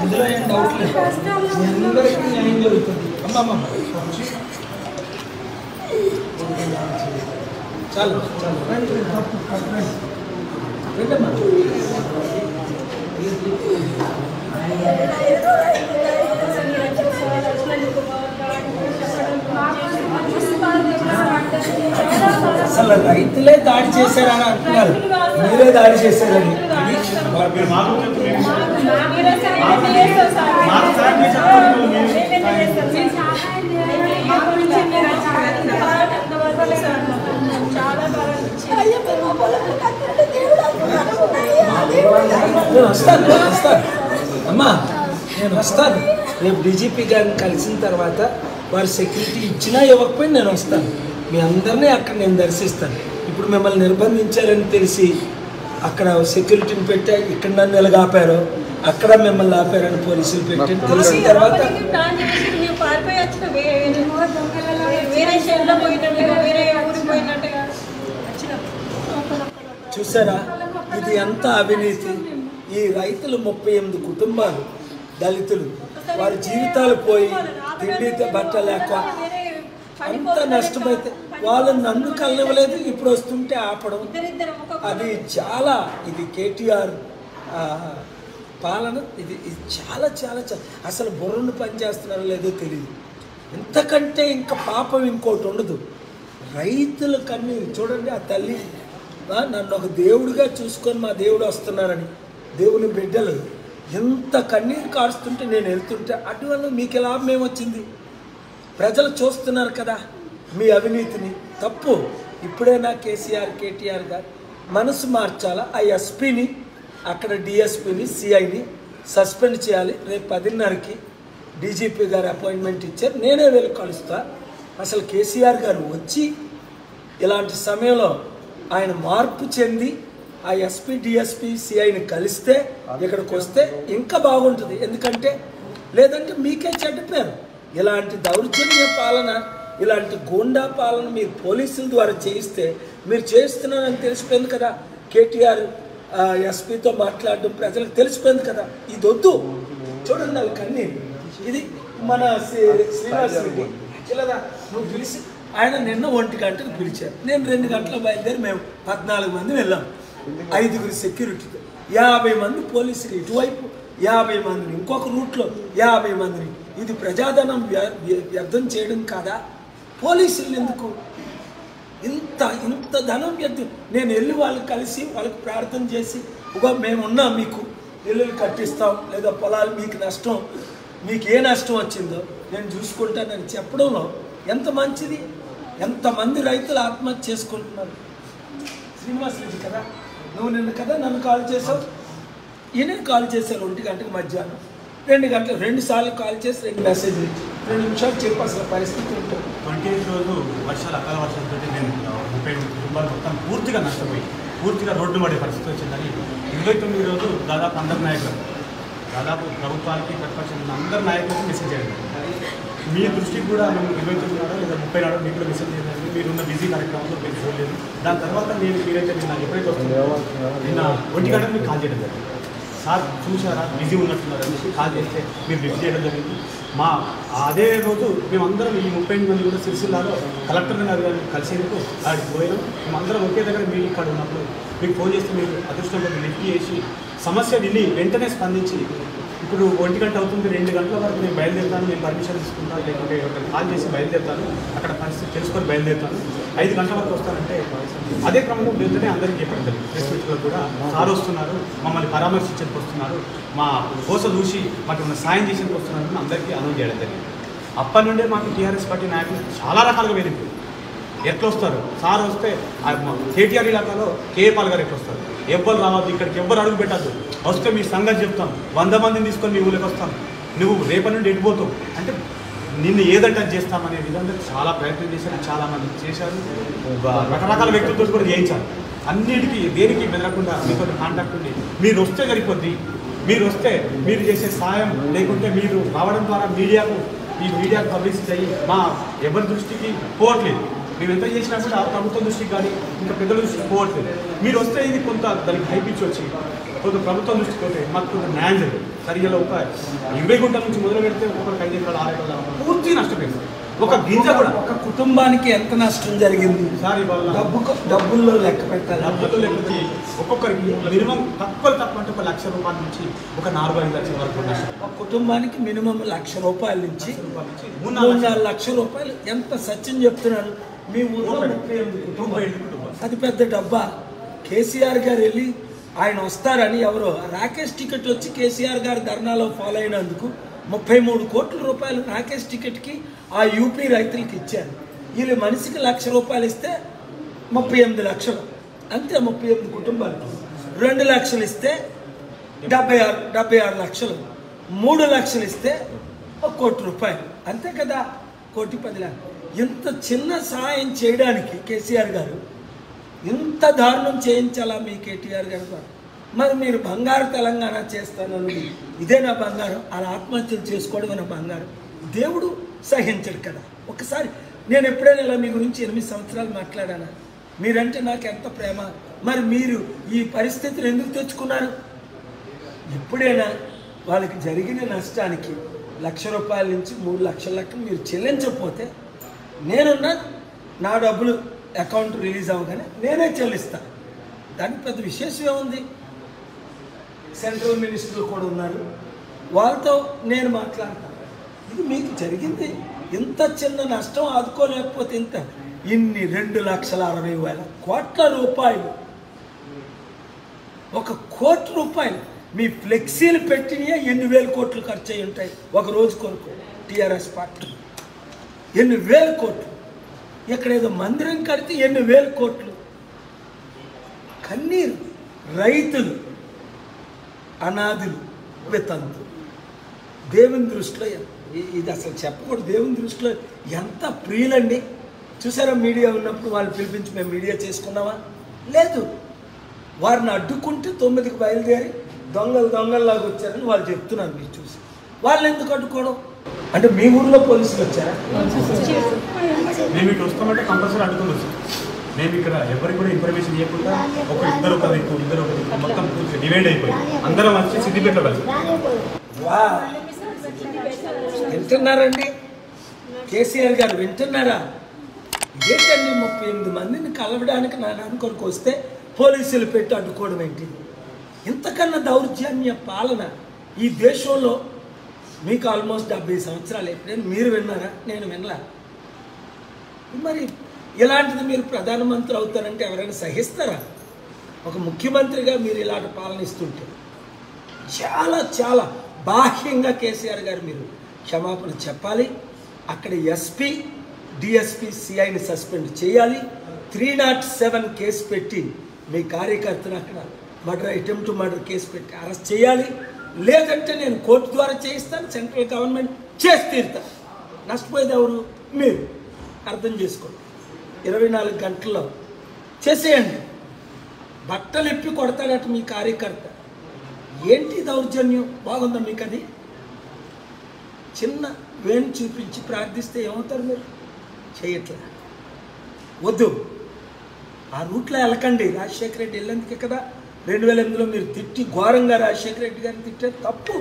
అందులో ఏం డౌట్ లేదు మీ అందరికీ న్యాయం జరుగుతుంది అమ్మమ్మ చాలు చాలు రండి, రండి, తప్పు, తప్పు, రండి. రండమ్మా. అసలు రైతులే దాడి చేశారని అంటున్నారు మీరే దాడి చేశారని ఇది మీరు మాకు చెప్తే మేము మీరే సాయం చేస్తాం సార్. మాకు సాయం చేసే వాళ్ళు మేము మేమే చేస్తాం సార్. మా గురించి మీరు చాలా పెద్దవాళ్ళు సార్. చాలా బాగా అనిపించింది. నేను వస్తాను నేను వస్తాను అమ్మా నేను వస్తాను రేపు డీజీపీ గారిని కలిసిన తర్వాత వారు సెక్యూరిటీ ఇచ్చినా ఇవ్వకపోయినా నేను వస్తాను మీ అందరినీ అక్కడ నేను దర్శిస్తాను ఇప్పుడు మిమ్మల్ని నిర్బంధించారని తెలిసి అక్కడ సెక్యూరిటీని పెట్టా ఇక్కడ నన్ను ఎలాగాపారు అక్కడ మిమ్మల్ని ఆపారని పోలీసులు పెట్టి తెలిసిన తర్వాత లోపలికి ప్లాన్ చేసి మేము పారిపోయి వచ్చిన వేరే వేరే షెడ్లో పోయినట్టుగా వేరే ఊరికి పోయినట్టుగా వచ్చినాం చూసారా ఇది ఎంత అవినీతి ఈ రైతులు ముప్పై ఎనిమిది కుటుంబాలు దళితులు వారి జీవితాలు పోయి తిండి బట్ట లేక అంత నష్టమైతే వాళ్ళు నన్ను కలవలేదు ఇప్పుడు వస్తుంటే ఆపడం ఇద్దరిద్దరం ఒక అది చాలా ఇది కేటీఆర్ ఆ, పాలన ఇది ఇది చాలా చాలా చాలా అసలు బుర్రను పనిచేస్తున్నారో లేదో తెలియదు ఇంతకంటే ఇంకా పాపం ఇంకోటి ఉండదు రైతుల కన్నీరు చూడండి ఆ తల్లి ఆ, నన్ను ఒక దేవుడిగా చూసుకొని మా దేవుడు వస్తున్నారని దేవుని బిడ్డలు ఎంత కన్నీరు కారుస్తుంటే నేను వెళ్తుంటే అటువల్ల మీకు లాభం ఏమొచ్చింది ప్రజలు చూస్తున్నారు కదా మీ అవినీతిని తప్పు ఇప్పుడైనా కేసీఆర్ కేటీఆర్ గారు మనసు మార్చాలా ఆ ఎస్పీని అక్కడ డిఎస్పీని సిఐని సస్పెండ్ చేయాలి రేపు పదిన్నరకి డీజీపీ గారు అపాయింట్మెంట్ ఇచ్చారు నేనే వెళ్ళి కలుస్తా అసలు కేసీఆర్ గారు వచ్చి ఇలాంటి సమయంలో ఆయన మార్పు చెంది ఆ ఎస్పీ డిఎస్పీ సిఐని కలిస్తే ఇక్కడికి వస్తే ఇంకా బాగుంటుంది ఎందుకంటే లేదంటే మీకే చెడ్డ పేరు ఇలాంటి దౌర్జన్య పాలన ఇలాంటి గూండా పాలన మీరు పోలీసుల ద్వారా చేయిస్తే మీరు చేస్తున్నారని తెలిసిపోయింది కదా కేటీఆర్ ఎస్పీతో మాట్లాడడం ప్రజలకు తెలిసిపోయింది కదా ఇది వద్దు చూడండి వాళ్ళ కన్నీరు ఇది మన శ్రీ- శ్రీనివాస్ రెడ్డి చిల్లరా నువ్వు పిలిచి ఆయన నిన్న ఒంటి గంటకు పిలిచారు నేను రెండు గంటల బయలుదేరి మేము పద్నాలుగు మంది వెళ్ళాం ఐదుగురు సెక్యూరిటీతో యాభై మంది పోలీసులు ఇటువైపు యాభై మందిని ఇంకొక రూట్లో యాభై మందిని ఇది ప్రజాధనం వ్య- వ్య- వ్యర్థం చేయడం కాదా పోలీసులు ఎందుకు ఇంత ఇంత ధనం వ్యర్థం నేను వెళ్ళి వాళ్ళకి కలిసి వాళ్ళకి ప్రార్థన చేసి ఒక మేము ఉన్నాం మీకు ఇల్లులు కట్టిస్తాం లేదా పొలాలు మీకు నష్టం మీకు ఏ నష్టం వచ్చిందో నేను చూసుకుంటానని చెప్పడంలో ఎంత మంచిది ఎంతమంది రైతులు ఆత్మహత్య చేసుకుంటున్నారు శ్రీనివాస్ రెడ్డి కదా నువ్వు నిన్న కదా నన్ను కాల్ చేసావు ఈయన కాల్ చేశాను ఒంటి గంటకి మధ్యాహ్నం రెండు గంటలు రెండు సార్లు కాల్ చేసి రెండు మెసేజ్లు రెండు నిమిషాలు చెప్పు అసలు పరిస్థితి ఉంటుంది ట్వంటీ ఎయిత్ రోజు వర్షాలు అకాల వర్షాలతో నేను ఆ, ముప్పై ఎనిమిది కుటుంబాలు మొత్తం పూర్తిగా నష్టపోయి పూర్తిగా రోడ్డు పడే పరిస్థితి వచ్చిందని ఇరవై తొమ్మిది రోజు దాదాపు అందరు నాయకులు దాదాపు ప్రభుత్వానికి ప్రతిపక్షానికి అందరు నాయకులకు మెసేజ్ చేయండి మీ దృష్టికి కూడా మేము ఇరవై తొమ్మిది నాడో లేదా ముప్పై నాడో మీకు కూడా మెసేజ్ చేయాలి మీరున్న బిజీ కార్యక్రమంలో మీరు చూడలేదు దాని తర్వాత నేను మీరైతే నిన్న ఎప్పుడైతే వస్తుందో నిన్న ఒంటి గంటకు మీకు కాల్ చేయడం జరిగింది సార్ చూసారా బిజీ ఉన్నట్టున్నారు అనేసి కాల్ చేస్తే మీరు లిఫ్ట్ చేయడం జరిగింది మా అదే రోజు మేమందరం ఈ ముప్పై ఎనిమిది మంది కూడా సిరిసిల్లాలో కలెక్టర్ గారు గారిని కలిసేందుకు ఆడికి పోయినాం మేమందరం ఒకే దగ్గర మీరు ఇక్కడ ఉన్నప్పుడు మీకు ఫోన్ చేస్తే మీరు అదృష్టంగా లిఫ్ట్ చేసి సమస్య విని వెంటనే స్పందించి ఇప్పుడు ఒంటి గంట అవుతుంది రెండు గంటల వరకు నేను బయలుదేరుతాను నేను పర్మిషన్ తీసుకుంటాను లేకుంటే ఎవరికైనా కాల్ చేసి బయలుదేరుతాను అక్కడ పరిస్థితి తెలుసుకొని బయలుదేరుతాను ఐదు గంటల వరకు వస్తానంటే అదే క్రమంలో వెంటనే అందరికీ చెప్పడం జరిగింది ప్రెస్ మీట్లో కూడా సార్ వస్తున్నారు మమ్మల్ని పరామర్శించడానికి వస్తున్నారు మా కోస చూసి మాకు ఏమైనా సాయం చేసేందుకు వస్తున్నారు అని అందరికీ అనౌన్స్ చేయడం జరిగింది అప్పటి నుండే మాకు టీఆర్ఎస్ పార్టీ నాయకులు చాలా రకాలుగా వేధింపు ఎట్లా వస్తారు సార్ వస్తే ఆ మా కేటీఆర్ ఇలాకాలో కేఏపాల్ గారు ఎట్లా వస్తారు ఎవ్వరు రావద్దు ఇక్కడికి ఎవ్వరు అడుగు పెట్టద్దు వస్తే మీ సంగతి చెప్తాం వంద మందిని తీసుకొని మీ ఊళ్ళకి వస్తాం నువ్వు రేపటి నుండి ఎడిపోతావు అంటే నిన్ను ఏదంటే అది చేస్తామనే విధంగా చాలా ప్రయత్నం చేశారు చాలా మంది చేశారు ఒక రకరకాల వ్యక్తులతో కూడా చేయించారు అన్నిటికీ దేనికి బెదరకుండా మీతో కాంటాక్ట్ ఉండి మీరు వస్తే సరిపోద్ది మీరు వస్తే మీరు చేసే సాయం లేకుంటే మీరు రావడం ద్వారా మీడియాకు ఈ మీడియాకు పబ్లిసిటీ అయ్యి మా ఎవరి దృష్టికి పోవట్లేదు మేము ఎంత చేసినా కూడా ఆ ప్రభుత్వం దృష్టికి కానీ ఇంకా పెద్దల దృష్టికి పోవట్లేదు మీరు వస్తే ఇది కొంత దానికి హైపించి వచ్చి కొంత ప్రభుత్వం దృష్టికి పోతే మాకు కొంత న్యాయం జరిగింది సరిగ్గా ఒక ఇరవై గుంటల నుంచి మొదలు పెడితే ఒక్కొక్కరికి ఐదు ఎకరాలు ఆరు ఎకరాలు పూర్తి నష్టపోయింది ఒక గింజ కూడా ఒక కుటుంబానికి ఎంత నష్టం జరిగింది సార్ ఇవాళ డబ్బు డబ్బుల్లో లెక్క పెట్టాలి డబ్బుతో లేకపోతే ఒక్కొక్కరికి మినిమం తక్కువ తక్కువ అంటే ఒక లక్ష రూపాయల నుంచి ఒక నాలుగు ఐదు లక్షల వరకు నష్టం ఒక కుటుంబానికి మినిమం లక్ష రూపాయల నుంచి లక్ష రూపాయల నుంచి మూడు మూడు నాలుగు నాలుగు లక్షల రూపాయలు ఎంత సత్యం చెప్తున్నారు మీ ఊళ్ళో ముప్పై ఎనిమిది ముప్పై కుటుంబాలు ఎనిమిది కుటుంబాలు అది పెద్ద డబ్బా కేసీఆర్ గారు వెళ్ళి ఆయన వస్తారని ఎవరో రాకేష్ టికెట్ వచ్చి కేసీఆర్ గారు ధర్నాలో ఫాలో అయినందుకు ముప్పై మూడు కోట్ల రూపాయలు రాకేష్ టికెట్కి ఆ యూపీ రైతులకి ఇచ్చారు వీళ్ళు మనిషికి లక్ష రూపాయలు ఇస్తే ముప్పై ఎనిమిది లక్షలు అంతే ముప్పై ఎనిమిది కుటుంబాలకి రెండు లక్షలు ఇస్తే డెబ్బై ఆరు డెబ్బై ఆరు లక్షలు మూడు లక్షలు ఇస్తే ఒక కోటి రూపాయలు అంతే కదా కోటి పది లక్షలు ఇంత చిన్న సహాయం చేయడానికి కేసీఆర్ గారు ఇంత దారుణం చేయించాలా మీ కేటీఆర్ గారు కూడా? మరి మీరు బంగారు తెలంగాణ చేస్తానన్నది ఇదే నా బంగారం అలా ఆత్మహత్యలు చేసుకోవడం నా బంగారం దేవుడు సహించడు కదా ఒకసారి నేను ఎప్పుడైనా ఇలా మీ గురించి ఎనిమిది సంవత్సరాలు మాట్లాడానా మీరంటే నాకు ఎంత ప్రేమ మరి మీరు ఈ పరిస్థితిని ఎందుకు తెచ్చుకున్నారు ఎప్పుడైనా వాళ్ళకి జరిగిన నష్టానికి లక్ష రూపాయల నుంచి మూడు లక్షల లెక్క మీరు చెల్లించకపోతే నేనున్నా నా డబ్బులు అకౌంట్ రిలీజ్ అవ్వగానే నేనే చెల్లిస్తాను దానికి పెద్ద విశేషం ఏముంది సెంట్రల్ మినిస్టర్లు కూడా ఉన్నారు వాళ్ళతో నేను మాట్లాడతాను ఇది మీకు జరిగింది ఇంత చిన్న నష్టం ఆదుకోలేకపోతే ఇంత ఇన్ని రెండు లక్షల అరవై వేల కోట్ల రూపాయలు ఒక కోటి రూపాయలు మీ ఫ్లెక్సీలు పెట్టినయే ఎన్ని వేల కోట్లు ఖర్చు అయి ఉంటాయి ఒక రోజు కొరకు టీఆర్ఎస్ పార్టీ ఎన్ని వేల కోట్లు ఇక్కడ ఏదో మందిరం కడితే ఎన్ని వేల కోట్లు కన్నీరు రైతులు అనాథులు వితంతు దేవుని దృష్టిలో ఎ- ఇ- ఇది అసలు చెప్పకూడదు దేవుని దృష్టిలో ఎంత ప్రియులండి చూసారా మీడియా ఉన్నప్పుడు వాళ్ళు పిలిపించి మేము మీడియా చేసుకున్నామా లేదు వారిని అడ్డుకుంటే తొమ్మిదికి బయలుదేరి దొంగలు దొంగల్లాగా వచ్చారని వాళ్ళు చెప్తున్నారు మీరు చూసి వాళ్ళు ఎందుకు అడ్డుకోవడం అంటే మీ ఊర్లో పోలీసులు వచ్చారా మేము ఇటు వస్తామంటే కంపల్సరీ అడుగుతుంది వస్తాం మేము ఇక్కడ ఎవరికి కూడా ఇన్ఫర్మేషన్ ఇవ్వకుండా ఒక ఇద్దరు ఒక దిక్కు ఇద్దరు ఒక దిక్కు మొత్తం పూర్తిగా డివైడ్ అయిపోయి అందరం వచ్చి సిద్దిపేట కలిసి వా వింటున్నారండి కేసీఆర్ గారు వింటున్నారా ఏంటండి ముప్పై ఎనిమిది మందిని కలవడానికి నా అనుకోనికి వస్తే పోలీసులు పెట్టి అడ్డుకోవడం ఏంటి ఇంతకన్నా దౌర్జన్య పాలన ఈ దేశంలో మీకు ఆల్మోస్ట్ డెబ్బై సంవత్సరాలు ఎప్పుడైనా మీరు విన్నారా నేను వినలా మరి ఇలాంటిది మీరు ప్రధానమంత్రి అవుతారంటే ఎవరైనా సహిస్తారా ఒక ముఖ్యమంత్రిగా మీరు ఇలాంటి పాలన ఇస్తుంటే చాలా చాలా బాహ్యంగా కేసీఆర్ గారు మీరు క్షమాపణ చెప్పాలి అక్కడ ఎస్పీ డిఎస్పీ సిఐని సస్పెండ్ చేయాలి త్రీ నాట్ సెవెన్ కేసు పెట్టి మీ కార్యకర్తను అక్కడ మర్డర్ అటెంప్ట్ మర్డర్ కేసు పెట్టి అరెస్ట్ చేయాలి లేదంటే నేను కోర్టు ద్వారా చేయిస్తాను సెంట్రల్ గవర్నమెంట్ చేసి తీరుతా నష్టపోయేది ఎవరు మీరు అర్థం చేసుకోండి ఇరవై నాలుగు గంటల్లో చేసేయండి బట్టలు ఎప్పి కొడతాడట మీ కార్యకర్త ఏంటి దౌర్జన్యం బాగుందా మీకు అది చిన్న వేణు చూపించి ప్రార్థిస్తే ఏమవుతారు మీరు చేయట్లే వద్దు ఆ రూట్లో వెళ్ళకండి రాజశేఖర రెడ్డి వెళ్ళేందుకే కదా రెండు వేల ఎనిమిదిలో మీరు తిట్టి ఘోరంగా రాజశేఖర రెడ్డి గారిని తిట్టారు తప్పు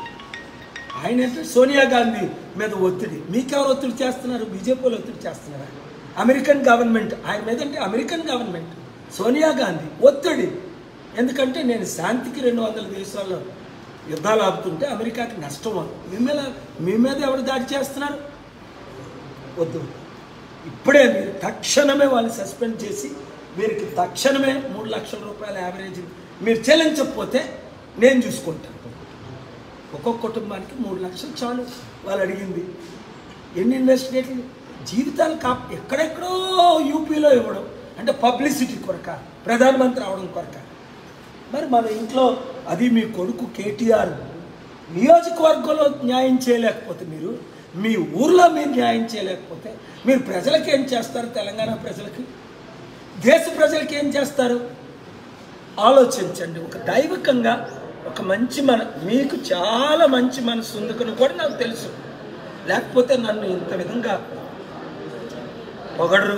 ఆయన అంటే సోనియా గాంధీ మీద ఒత్తిడి మీకెవరు ఒత్తిడి చేస్తున్నారు బీజేపీలో ఒత్తిడి చేస్తున్నారా అమెరికన్ గవర్నమెంట్ ఆయన మీద అంటే అమెరికన్ గవర్నమెంట్ సోనియా గాంధీ ఒత్తిడి ఎందుకంటే నేను శాంతికి రెండు వందల దేశాల్లో యుద్ధాలు ఆపుతుంటే అమెరికాకి నష్టం మీ మీద మీ మీద ఎవరు దాడి చేస్తున్నారు వద్దు ఇప్పుడే మీరు తక్షణమే వాళ్ళు సస్పెండ్ చేసి వీరికి తక్షణమే మూడు లక్షల రూపాయల యావరేజ్ మీరు చెల్లించకపోతే నేను చూసుకుంటాను ఒక్కొక్క కుటుంబానికి మూడు లక్షలు చాలు వాళ్ళు అడిగింది ఎన్ని ఇన్వెస్టిగేట్లు జీవితాలు కా ఎక్కడెక్కడో యూపీలో ఇవ్వడం అంటే పబ్లిసిటీ కొరక ప్రధానమంత్రి అవడం కొరక మరి మన ఇంట్లో అది మీ కొడుకు కేటీఆర్ నియోజకవర్గంలో న్యాయం చేయలేకపోతే మీరు మీ ఊర్లో మీరు న్యాయం చేయలేకపోతే మీరు ప్రజలకి ఏం చేస్తారు తెలంగాణ ప్రజలకి దేశ ప్రజలకి ఏం చేస్తారు ఆలోచించండి ఒక దైవికంగా ఒక మంచి మన మీకు చాలా మంచి మనసు ఉందని కూడా నాకు తెలుసు లేకపోతే నన్ను ఇంత విధంగా పొగడరు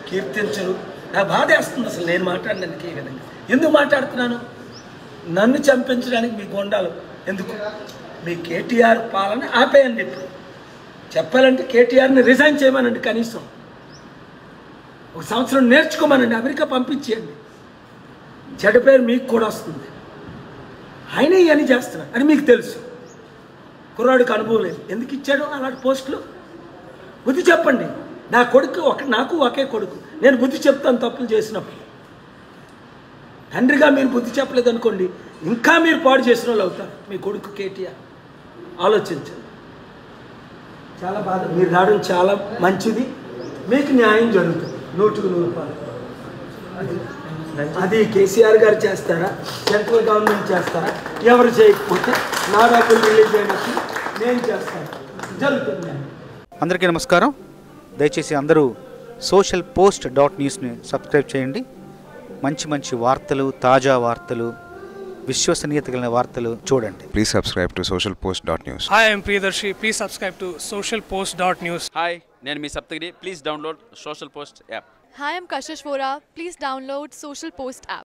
కీర్తించరు నా బాధ వేస్తుంది అసలు నేను మాట్లాడినందుకు ఈ విధంగా ఎందుకు మాట్లాడుతున్నాను నన్ను చంపించడానికి మీ గొండాలు ఎందుకు మీ కేటీఆర్ పాలన ఆపేయండి ఇప్పుడు చెప్పాలంటే కేటీఆర్ని రిజైన్ చేయమనండి కనీసం ఒక సంవత్సరం నేర్చుకోమనండి అమెరికా పంపించేయండి చెడ్డ పేరు మీకు కూడా వస్తుంది ఆయన ఇవన్నీ చేస్తున్నారు అని మీకు తెలుసు కుర్రాడికి అనుభవం లేదు ఎందుకు ఇచ్చాడు అలాంటి పోస్టులు బుద్ధి చెప్పండి నా కొడుకు ఒక నాకు ఒకే కొడుకు నేను బుద్ధి చెప్తాను తప్పులు చేసినప్పుడు తండ్రిగా మీరు బుద్ధి చెప్పలేదు అనుకోండి ఇంకా మీరు పాడు చేసిన వాళ్ళు అవుతారు మీ కొడుకు కేటీఆర్ ఆలోచించండి చాలా బాధ మీరు రావడం చాలా మంచిది మీకు న్యాయం జరుగుతుంది నూటికి నూరు రూపాయలు అది అది కేసీఆర్ గారు చేస్తారా సెంట్రల్ గవర్నమెంట్ చేస్తారా ఎవరు చేయకపోతే నా డబ్బులు రిలీజ్ అయినప్పుడు నేను చేస్తాను జరుగుతుంది న్యాయం. అందరికీ నమస్కారం దయచేసి అందరూ సోషల్ పోస్ట్ డాట్ న్యూస్ని సబ్స్క్రైబ్ చేయండి మంచి మంచి వార్తలు తాజా వార్తలు విశ్వసనీయత కలిగిన వార్తలు చూడండి Please subscribe to socialpost.news. Hi, I'm Priyadarshi. Please subscribe to socialpost.news. Hi నేను మీ Saptagiri please download social post app Hi, I'm Kashish Vora. Please download Social Post app.